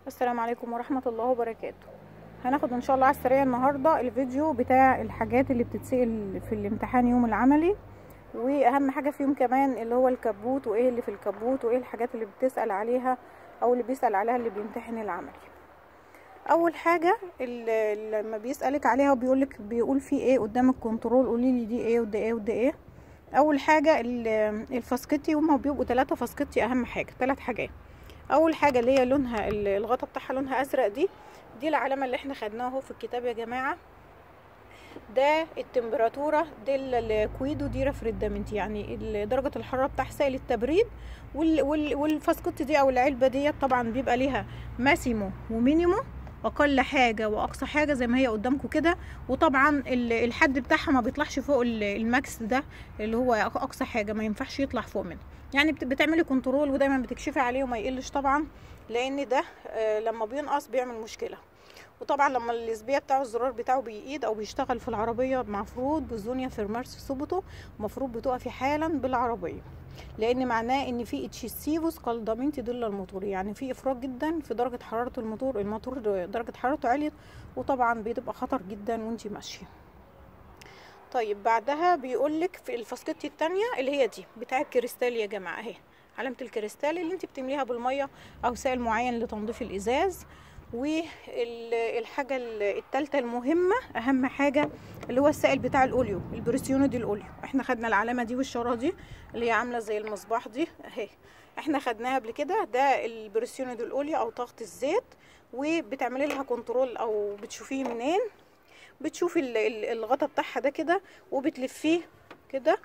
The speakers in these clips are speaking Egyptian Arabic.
السلام عليكم ورحمة الله وبركاته هناخد ان شاء الله على السريع النهاردة الفيديو بتاع الحاجات اللي بتتسأل في الامتحان يوم العملي واهم حاجة فيهم كمان اللي هو الكبوت وايه اللي في الكبوت وايه الحاجات اللي بتسأل عليها او اللي بيسأل عليها اللي بيمتحن العملي اول حاجة اللي لما بيسألك عليها وبيقولك بيقول في ايه قدام الكنترول قولي لي دي ايه وده ايه وده ايه اول حاجة الفاسكتي هما بيبقوا ثلاثة فاسكتي اهم حاجة ثلاث حاجات اول حاجه اللي هي لونها الغطا بتاعها لونها ازرق دي دي العلامه اللي احنا خدناها اهو في الكتاب يا جماعه ده التمبراتوره دي الكويدو دي ريفريدامنت يعني درجه الحراره بتاع سائل التبريد وال وال والفاسكوت دي او العلبه ديت طبعا بيبقى ليها ماسيمو ومينيمو اقل حاجه واقصى حاجه زي ما هي قدامكم كده وطبعا الحد بتاعها ما بيطلعش فوق الماكس ده اللي هو اقصى حاجه ما ينفعش يطلع فوق منه يعني بتعملي كنترول ودايما بتكشفي عليه وما يقلش طبعا لان ده لما بينقص بيعمل مشكله وطبعا لما الاسبيه بتاعه الزرار بتاعه بيقيد او بيشتغل في العربيه مفروض بالزونيا فيرمارس صوبته مفروض بتقفي حالا بالعربيه لان معناه ان في اتشيسيفوس كالدامينتي ضل الموتور يعني في افراط جدا في درجه حراره الموتور الموتور درجه حرارته عليت وطبعا بتبقى خطر جدا وانتي ماشيه طيب بعدها بيقولك في الفاسكتي التانية اللي هي دي بتاع الكريستال يا جماعه اهي علامه الكريستال اللي انت بتمليها بالميه او سائل معين لتنظيف الازاز والحاجة التالتة المهمة أهم حاجة اللي هو السائل بتاع الأوليو البريسيونو دي الأوليو احنا خدنا العلامة دي والشارة دي اللي هي عاملة زي المصباح دي اهي احنا خدناها قبل كده ده البريسيونو دي الأوليو أو ضغط الزيت وبتعملي لها كنترول أو بتشوفيه منين بتشوفي الغطا بتاعها ده كده وبتلفيه كده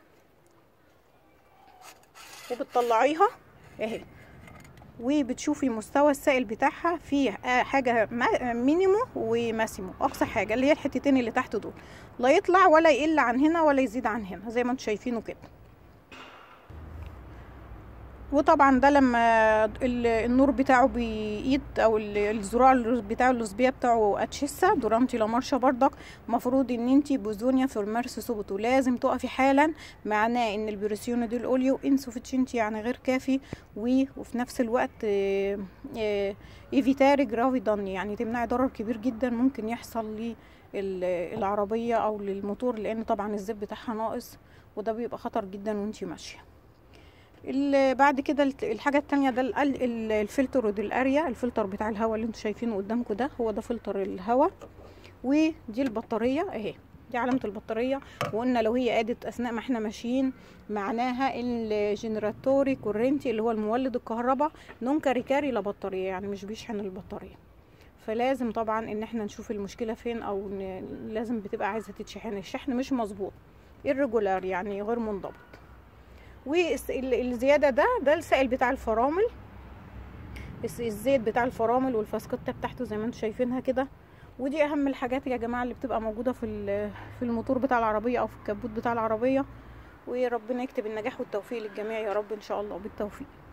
وبتطلعيها اهي وبتشوفي مستوى السائل بتاعها فيه حاجة مينيمو وماسيمو أقصى حاجة اللي هي الحتتين اللي تحت دول لا يطلع ولا يقل عن هنا ولا يزيد عن هنا زي ما انتم شايفينه كده وطبعا ده لما النور بتاعه بيقيد او الزرار بتاعه الاسبيه بتاعه اتشيسا دورانتي لامارشا بردك مفروض ان انتي بوزونيا في المارس سوبتو لازم تقفي حالا معناه ان البريسيونو دي الاوليو انسوفيتشنتي يعني غير كافي وفي نفس الوقت ايفيتاري جرافي داني يعني تمنعي ضرر كبير جدا ممكن يحصل للعربيه او للموتور لان طبعا الزيت بتاعها ناقص وده بيبقى خطر جدا وانتي ماشيه بعد كده الحاجة التانية ده الفلتر ودي الاريا الفلتر بتاع الهواء اللي انتوا شايفينه قدامكم ده هو ده فلتر الهواء ودي البطارية اهي دي علامة البطارية وقلنا لو هي قادت اثناء ما احنا ماشيين معناها الجنراتوري كورنتي اللي هو المولد الكهرباء نون كاريكاري لا بطارية يعني مش بيشحن البطارية فلازم طبعا ان احنا نشوف المشكلة فين او لازم بتبقى عايزة تتشحن الشحن مش مظبوط irregular يعني غير منضبط والزيادة ده ده السائل بتاع الفرامل الزيت بتاع الفرامل والفاسكتة بتاعته زي ما انتم شايفينها كده ودي اهم الحاجات يا جماعة اللي بتبقى موجودة في في الموتور بتاع العربية او في الكبوت بتاع العربية وربنا يكتب النجاح والتوفيق للجميع يا رب ان شاء الله بالتوفيق